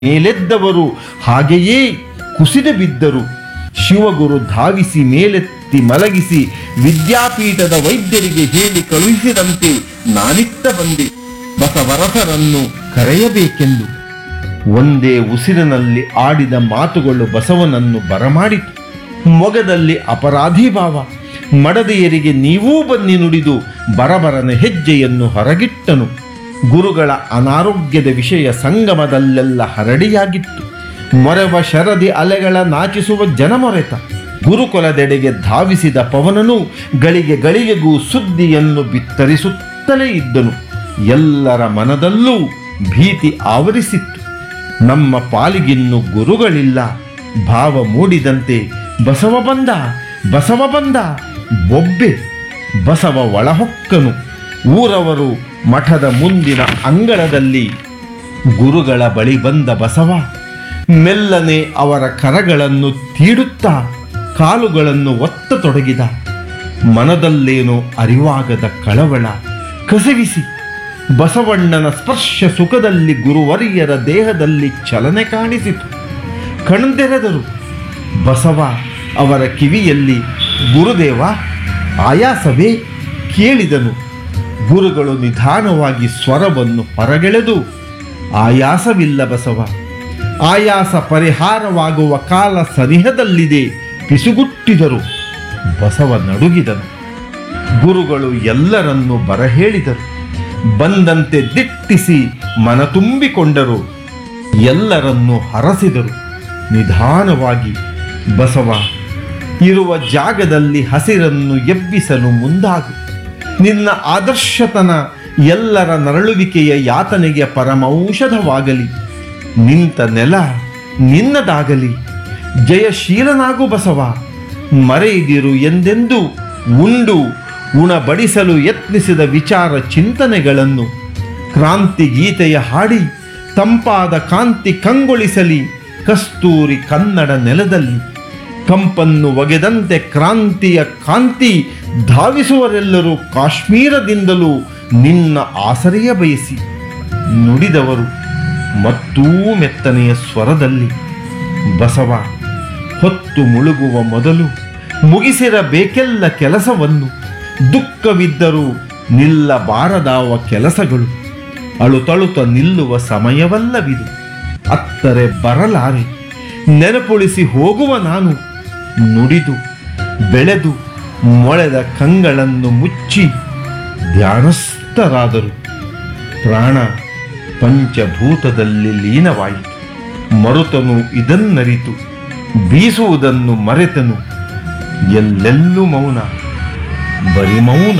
ಮೇಲೆದ್ದವರು ಹಾಗೆಯೇ ಕುಸಿದು ಬಿದ್ದರು ಶಿವಗುರು ಧಾವಿಸಿ ಮೇಲೆತ್ತಿ ಮಲಗಿಸಿ ವಿದ್ಯಾಪೀಠದ ವೈದ್ಯರಿಗೆ ಹೇಳಿ ಕಳುಹಿಸಿದಂತೆ ನಾನಿತ್ತ ಬಂದೆ ಬಸವರಸರನ್ನು ಕರೆಯಬೇಕೆಂದು ಒಂದೇ ಉಸಿರಿನಲ್ಲಿ ಆಡಿದ ಮಾತುಗಳು ಬಸವನನ್ನು ಬರಮಾಡಿತು ಮೊಗದಲ್ಲಿ ಅಪರಾಧಿ ಭಾವ ಮಡದಿಯರಿಗೆ ನೀವೂ ಬನ್ನಿ ನುಡಿದು ಬರಬರನ ಹೆಜ್ಜೆಯನ್ನು ಹೊರಗಿಟ್ಟನು ಗುರುಗಳ ಅನಾರೋಗ್ಯದ ವಿಷಯ ಸಂಗಮದಲ್ಲೆಲ್ಲ ಹರಡಿಯಾಗಿತ್ತು ಮೊರೆವ ಶರದಿ ಅಲೆಗಳ ನಾಚಿಸುವ ಜನಮೊರೆತ ಗುರುಕುಲದೆಡೆಗೆ ಧಾವಿಸಿದ ಪವನನು ಗಳಿಗೆ ಗಳಿಗೆಗೂ ಸುದ್ದಿಯನ್ನು ಬಿತ್ತರಿಸುತ್ತಲೇ ಇದ್ದನು ಎಲ್ಲರ ಮನದಲ್ಲೂ ಭೀತಿ ಆವರಿಸಿತ್ತು ನಮ್ಮ ಪಾಲಿಗಿನ್ನು ಗುರುಗಳಿಲ್ಲ ಭಾವ ಮೂಡಿದಂತೆ ಬಸವ ಬಂದ ಬಸವ ಬಂದ ಬೊಬ್ಬೆ ಬಸವ ಒಳಹೊಕ್ಕನು ಊರವರು ಮಠದ ಮುಂದಿನ ಅಂಗಳದಲ್ಲಿ ಗುರುಗಳ ಬಳಿ ಬಂದ ಬಸವ ಮೆಲ್ಲನೆ ಅವರ ಕರಗಳನ್ನು ತೀಡುತ್ತಾ ಕಾಲುಗಳನ್ನು ಒತ್ತತೊಡಗಿದ ಮನದಲ್ಲೇನೋ ಅರಿವಾಗದ ಕಳವಳ ಕಸವಿಸಿ ಬಸವಣ್ಣನ ಸ್ಪರ್ಶ ಸುಖದಲ್ಲಿ ಗುರುವರಿಯರ ದೇಹದಲ್ಲಿ ಚಲನೆ ಕಾಣಿಸಿತು ಕಣ್ದೆರೆದರು ಬಸವ ಅವರ ಕಿವಿಯಲ್ಲಿ ಗುರುದೇವ ಆಯಾಸವೇ ಕೇಳಿದನು ಗುರುಗಳು ನಿಧಾನವಾಗಿ ಸ್ವರವನ್ನು ಹೊರಗೆಳೆದು ಆಯಾಸವಿಲ್ಲ ಬಸವ ಆಯಾಸ ಪರಿಹಾರವಾಗುವ ಕಾಲ ಸನಿಹದಲ್ಲಿದೆ ಪಿಸುಗುಟ್ಟಿದರು ಬಸವ ನಡುಗಿದನು ಗುರುಗಳು ಎಲ್ಲರನ್ನೂ ಬರಹೇಳಿದರು ಬಂದಂತೆ ದಿಟ್ಟಿಸಿ ಮನ ತುಂಬಿಕೊಂಡರು ಎಲ್ಲರನ್ನೂ ಹರಸಿದರು ನಿಧಾನವಾಗಿ ಬಸವ ಇರುವ ಜಾಗದಲ್ಲಿ ಹಸಿರನ್ನು ಎಬ್ಬಿಸಲು ಮುಂದಾಗು ನಿನ್ನ ಆದರ್ಶತನ ಎಲ್ಲರ ನರಳುವಿಕೆಯ ಯಾತನೆಗೆ ಪರಮೌಷಧವಾಗಲಿ ನಿಂತ ನೆಲ ನಿನ್ನದಾಗಲಿ ಜಯಶೀಲನಾಗು ಬಸವ ಮರೆಯದಿರು ಎಂದೆಂದು ಉಂಡು ಉಣಬಡಿಸಲು ಯತ್ನಿಸಿದ ವಿಚಾರ ಚಿಂತನೆಗಳನ್ನು ಕ್ರಾಂತಿ ಗೀತೆಯ ಹಾಡಿ ತಂಪಾದ ಕಾಂತಿ ಕಂಗೊಳಿಸಲಿ ಕಸ್ತೂರಿ ಕನ್ನಡ ನೆಲದಲ್ಲಿ ಕಂಪನ್ನು ಒಗೆದಂತೆ ಕ್ರಾಂತಿಯ ಕಾಂತಿ ಧಾವಿಸುವರೆಲ್ಲರೂ ಕಾಶ್ಮೀರದಿಂದಲೂ ನಿನ್ನ ಆಸರೆಯ ಬಯಸಿ ನುಡಿದವರು ಮತ್ತೂ ಮೆತ್ತನೆಯ ಸ್ವರದಲ್ಲಿ ಬಸವ ಹೊತ್ತು ಮುಳುಗುವ ಮೊದಲು ಮುಗಿಸಿರಬೇಕೆಲ್ಲ ಕೆಲಸವನ್ನು ದುಃಖವಿದ್ದರೂ ನಿಲ್ಲಬಾರದಾವ ಕೆಲಸಗಳು ಅಳುತಳುತ ನಿಲ್ಲುವ ಸಮಯವಲ್ಲವಿದು ಅತ್ತರೆ ಬರಲಾರೆ ನೆನಪುಳಿಸಿ ಹೋಗುವ ನಾನು ನುಡಿದು ಬೆಳೆದು ಮೊಳೆದ ಕಂಗಳನ್ನು ಮುಚ್ಚಿ ಧ್ಯಾನಸ್ಥರಾದರು ಪ್ರಾಣ ಪಂಚಭೂತದಲ್ಲಿ ಲೀನವಾಯಿತು ಮರುತನು ಇದನ್ನರಿತು ಬೀಸುವುದನ್ನು ಮರೆತನು ಎಲ್ಲೆಲ್ಲೂ ಮೌನ ಬರಿ ಮೌನ